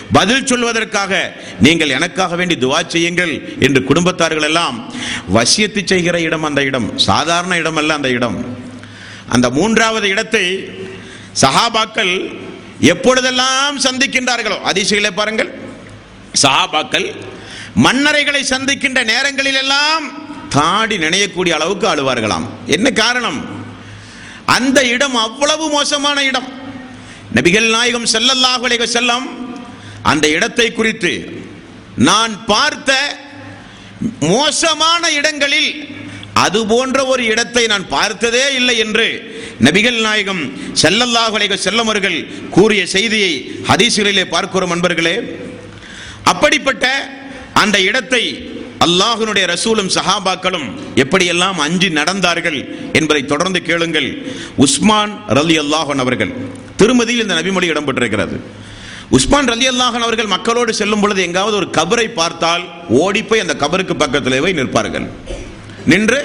பதில் சொல்வதற்காக நீங்கள் எனக்காக வேண்டி துவா செய்யுங்கள் என்று குடும்பத்தார்கள் எல்லாம் வசியத்து செய்கிற இடம் அந்த இடம் சாதாரண இடம் அல்ல அந்த இடம் அந்த மூன்றாவது இடத்தை சஹாபாக்கள் எப்பொழுதெல்லாம் சந்திக்கின்றார்களோ அதிசயிலே பாருங்கள் சஹாபாக்கள் மன்னரைகளை சந்திக்கின்ற நேரங்களில் எல்லாம் தாடி நினையக்கூடிய அளவுக்கு அழுவார்களாம் என்ன காரணம் அந்த இடம் அவ்வளவு மோசமான இடம் நபிகள் நாயகம் ஸல்லல்லாஹு அலைஹி வஸல்லம் அந்த இடத்தை குறித்து நான் பார்த்த மோசமான இடங்களில் அது போன்ற ஒரு இடத்தை நான் பார்த்ததே இல்லை என்று நபிகள் நாயகம் ஸல்லல்லாஹு அலைஹி வஸல்லம் அவர்கள் கூறிய செய்தியை ஹதீஸ்களிலே பார்க்கிறோம் அன்பர்களே அப்படிப்பட்ட அந்த இடத்தை அல்லாஹ்வினுடைய ரசூலும் சஹாபாக்களும் எப்படியெல்லாம் அஞ்சி நடந்தார்கள் என்பதை தொடர்ந்து கேளுங்கள் உஸ்மான் ரலி அல்லாஹன் அவர்கள் திருமதியில் இந்த நபிமொழி இடம்பெற்றிருக்கிறது உஸ்மான் ரலி அல்லாஹன் அவர்கள் மக்களோடு செல்லும் பொழுது எங்காவது ஒரு கபரை பார்த்தால் ஓடி போய் அந்த கபருக்கு பக்கத்திலே போய் நிற்பார்கள் நின்று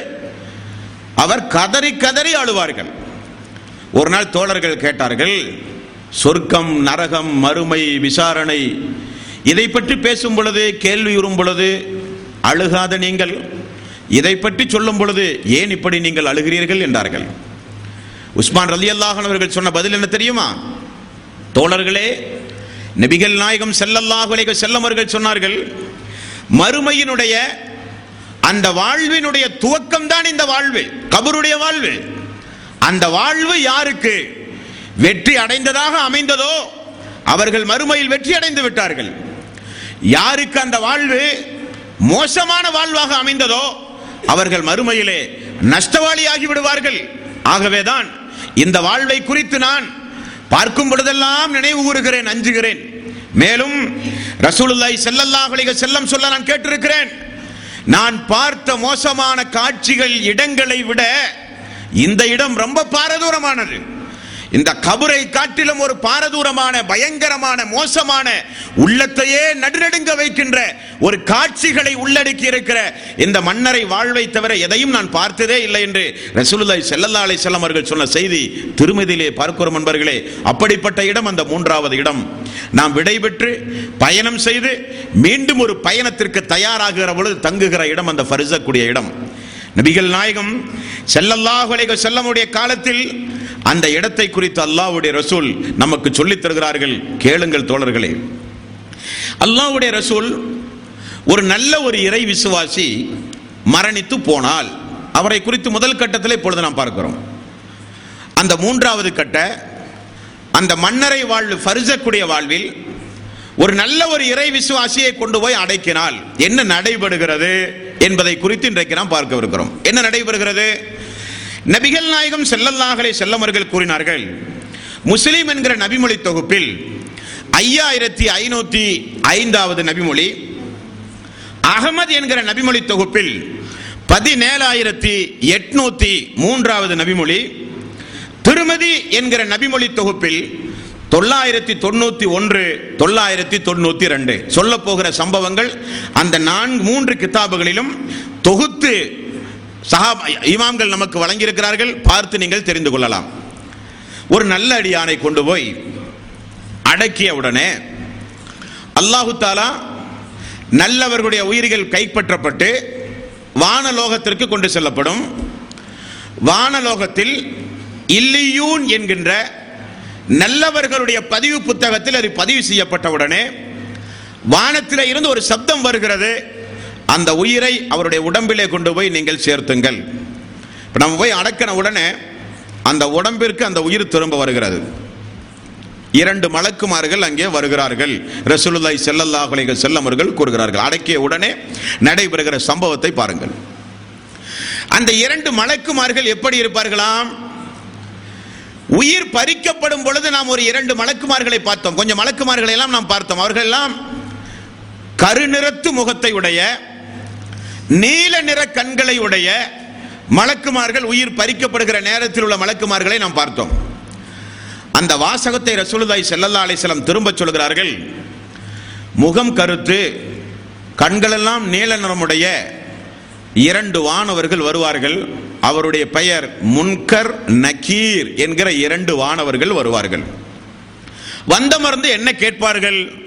அவர் கதறி கதறி அழுவார்கள் ஒரு நாள் தோழர்கள் கேட்டார்கள் சொர்க்கம் நரகம் மறுமை விசாரணை இதை பற்றி பேசும் பொழுது கேள்வியுறும் பொழுது அழுகாத நீங்கள் இதை பற்றி சொல்லும் பொழுது ஏன் இப்படி நீங்கள் அழுகிறீர்கள் என்றார்கள் உஸ்மான் ரலி அல்லாஹன் அவர்கள் சொன்ன பதில் என்ன தெரியுமா தோழர்களே நபிகள் நாயகம் ஸல்லல்லாஹு அலைஹி வஸல்லம் அவர்கள் சொன்னார்கள் மறுமையினுடைய அந்த வாழ்வினுடைய துவக்கம் தான் இந்த வாழ்வு கபருடைய வாழ்வு அந்த வாழ்வு யாருக்கு வெற்றி அடைந்ததாக அமைந்ததோ அவர்கள் மறுமையில் வெற்றி அடைந்து விட்டார்கள் யாருக்கு அந்த வாழ்வு மோசமான வாழ்வாக அமைந்ததோ அவர்கள் மறுமையிலே நஷ்டவாளியாகி விடுவார்கள் ஆகவேதான் இந்த வாழ்வை குறித்து நான் பார்க்கும் பொழுதெல்லாம் நினைவு கூறுகிறேன் அஞ்சுகிறேன் மேலும் ரசூலுல்லாஹி ஸல்லல்லாஹு அலைஹி வஸல்லம் சொல்ல நான் கேட்டிருக்கிறேன் நான் பார்த்த மோசமான காட்சிகள் இடங்களை விட இந்த இடம் ரொம்ப பாரதூரமானது இந்த கபரை காட்டிலும் ஒரு பாரதூரமான பயங்கரமான மோசமான உள்ளத்தையே நடுநடுங்க வைக்கின்ற ஒரு காட்சிகளை உள்ளடக்கி இருக்கிற இந்த மன்னரை வாழ்வை தவிர எதையும் நான் பார்த்ததே இல்லை என்று ரசூலுல்லாஹி ஸல்லல்லாஹு அலைஹி வஸல்லம் அவர்கள் சொன்ன செய்தி திருமதியிலே பார்க்கிறோம் நண்பர்களே அப்படிப்பட்ட இடம் அந்த மூன்றாவது இடம் நாம் விடைபெற்று பயணம் செய்து மீண்டும் ஒரு பயணத்திற்கு தயாராகிற பொழுது தங்குகிற இடம் அந்த ஃபர்சக்கூடிய இடம் நபிகள் நாயகம் ஸல்லல்லாஹு அலைஹி வஸல்லமுடைய காலத்தில் அந்த இடத்தை குறித்து அல்லாஹ்வுடைய ரசூல் நமக்கு சொல்லித் தருகிறார்கள் கேளுங்கள் தோழர்களே அல்லாஹ்வுடைய ரசூல் ஒரு நல்ல ஒரு இறை விசுவாசி மரணித்து போனால் அவரை குறித்து முதல் கட்டத்தில் இப்பொழுது நாம் பார்க்கிறோம் அந்த மூன்றாவது கட்ட அந்த மன்னரை வாழ்வு ஃபர்சக்கூடிய வாழ்வில் ஒரு நல்ல ஒரு இறை விசுவாசியை கொண்டு போய் அடைக்கினால் என்ன நடைபெறுகிறது என்பதை குறித்து இன்றைக்கு நாம் பார்க்கவிருக்கிறோம் என்ன நடைபெறுகிறது நபிகள் நாயகம் செல்லல்லாஹலை செல்லமர்கள் கூறினார்கள் முஸ்லீம் என்கிற நபிமொழி தொகுப்பில் ஐயாயிரத்தி ஐநூத்தி ஐந்தாவது நபிமொழி அகமது என்கிற நபிமொழி தொகுப்பில் பதினேழாயிரத்தி எட்நூத்தி மூன்றாவது நபிமொழி திருமதி என்கிற நபிமொழி தொகுப்பில் தொள்ளாயிரத்தி தொண்ணூத்தி ஒன்று தொள்ளாயிரத்தி தொண்ணூத்தி ரெண்டு சொல்ல போகிற சம்பவங்கள் அந்த நான்கு மூன்று கிதாபுகளிலும் தொகுத்து சஹா இமாம்கள் நமக்கு வழங்கியிருக்கிறார்கள் பார்த்து நீங்கள் தெரிந்து கொள்ளலாம் ஒரு நல்ல அடியானை கொண்டு போய் அடக்கிய உடனே அல்லாஹு தாலா நல்லவர்களுடைய உயிர்கள் கைப்பற்றப்பட்டு வானலோகத்திற்கு கொண்டு செல்லப்படும் வானலோகத்தில் இல்லியூன் என்கின்ற நல்லவர்களுடைய பதிவு புத்தகத்தில் அது பதிவு செய்யப்பட்டவுடனே வானத்தில் இருந்து ஒரு சப்தம் வருகிறது அந்த உயிரை அவருடைய உடம்பிலே கொண்டு போய் நீங்கள் சேர்த்துங்கள் இப்ப நம்ம போய் அடக்கின உடனே அந்த உடம்பிற்கு அந்த உயிர் திரும்ப வருகிறது இரண்டு மலக்குமார்கள் அங்கே வருகிறார்கள் ரசூலுல்லாஹி ஸல்லல்லாஹு அலைஹி வஸல்லம் அவர்கள் கூறுகிறார்கள் அடக்கிய உடனே நடைபெறுகிற சம்பவத்தை பாருங்கள் அந்த இரண்டு மலக்குமார்கள் எப்படி இருப்பார்களாம் உயிர் பறிக்கப்படும் பொழுது நாம் ஒரு இரண்டு மலக்குமார்களை பார்த்தோம் கொஞ்சம் மலக்குமார்களை எல்லாம் நாம் பார்த்தோம் அவர்கள் எல்லாம் கருநிறத்து முகத்தை உடைய நீல நிற கண்களை உடைய மலக்குமார்கள் உயிர் பறிக்கப்படுகிற நேரத்தில் உள்ள மலக்குமார்களை நாம் பார்த்தோம் அந்த வாசகத்தை ரசூலுல்லாஹி ஸல்லல்லாஹு அலைஹி வஸல்லம் திரும்ப சொல்கிறார்கள் முகம் கருத்து கண்களெல்லாம் நீல நிறமுடைய இரண்டு வானவர்கள் வருவார்கள் அவருடைய பெயர் முன்கர் நக்கீர் என்கிற இரண்டு வானவர்கள் வருவார்கள் வந்த மருந்து என்ன கேட்பார்கள்